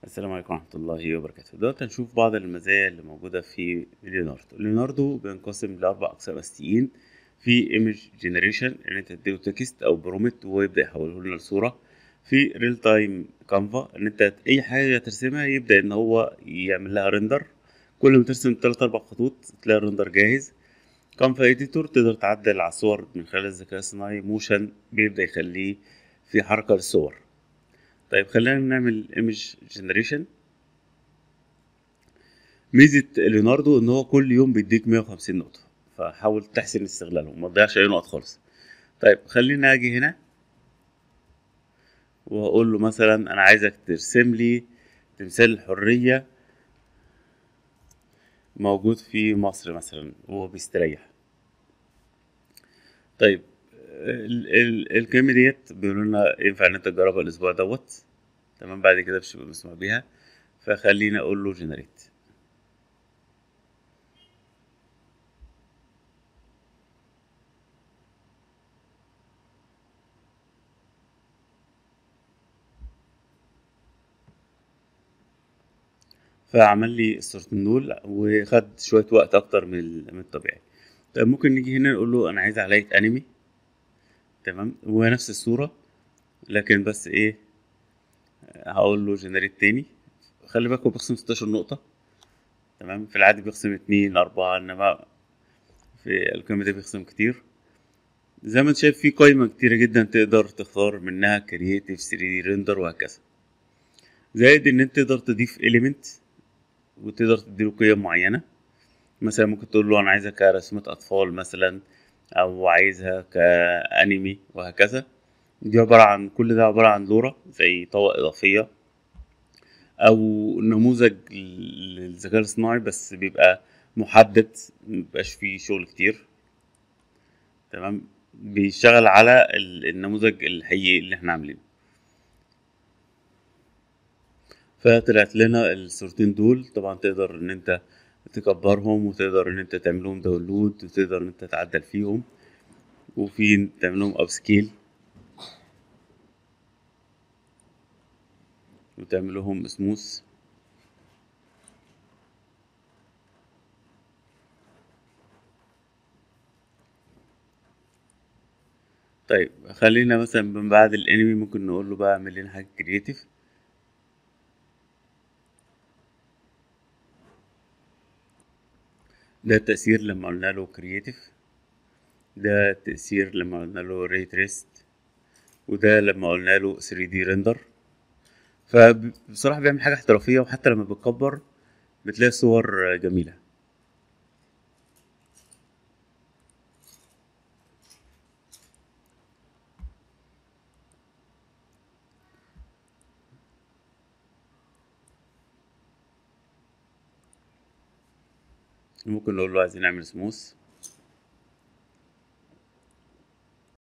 السلام عليكم ورحمة الله وبركاته دلوقتي هنشوف بعض المزايا اللي موجودة في ليوناردو ليوناردو بينقسم لأربع أقسام أساسيين في ايمج جنريشن ان انت تديله تكست او برومت وهو يبدأ يحوله لنا لصورة في ريل تايم كانفا ان انت اي حاجة ترسمها يبدأ ان هو يعمل لها ريندر كل ما ترسم تلات اربع خطوط تلاقي الريندر جاهز كانفا اديتور تقدر تعدل على الصور من خلال الذكاء الصناعي موشن بيبدأ يخليه في حركة للصور طيب خلينا نعمل ايمج جنريشن ميزة ليوناردو ان هو كل يوم بيديك 150 نقطة فحاول تحسن استغلالهم ما تضيعش اي نقط خالص طيب خلينا اجي هنا واقول له مثلا انا عايزك ترسم لي تمثال الحرية موجود في مصر مثلا وهو بيستريح طيب ال- ال- الكلمة ديت بيقولوا لنا ينفع ان انت تجربها الاسبوع دوت تمام بعد كده مش هيبقى مسموح بيها فخليني اقول له جنريت فعمل لي الصورتين دول وخد شوية وقت أكتر من ال- من الطبيعي طيب ممكن نيجي هنا نقول له أنا عايز علية أنمي تمام وهي نفس الصورة لكن بس إيه هقول له جنريت تاني خلي بالك هو بيقسم 16 نقطة تمام في العادي بيقسم اتنين أربعة إنما في القائمة دي بيقسم كتير زي ما انت شايف في قائمة كتيرة جدا تقدر تختار منها كرييتيف 3 دي ريندر وهكذا زائد ان انت تقدر تضيف اليمنت وتقدر تديله قيم معينة مثلا ممكن تقول له انا عايزها كرسمة اطفال مثلا او عايزها كانمي وهكذا دي عبارة عن كل ده عبارة عن لورا زي طاقة اضافية او نموذج للذكاء الاصطناعي بس بيبقى محدد مبيبقاش فيه شغل كتير تمام بيشتغل على ال- النموذج الحقيقي اللي احنا عاملينه فطلعت لنا الصورتين دول طبعا تقدر ان انت تكبرهم وتقدر ان انت تعملهم داونلود وتقدر ان انت تعدل فيهم وفي تعملهم اب سكيل وتعملهم سموث طيب خلينا مثلا من بعد الانمي ممكن نقول له بقى اعمل لنا حاجه كرييتيف ده التأثير لما قلنا له كرييتيف ده التأثير لما قلنا له ري تريست وده لما قلنا له 3 دي ريندر فبصراحة بيعمل حاجة احترافية وحتى لما بتكبر بتلاقي صور جميلة ممكن نقول له عايزين نعمل سموث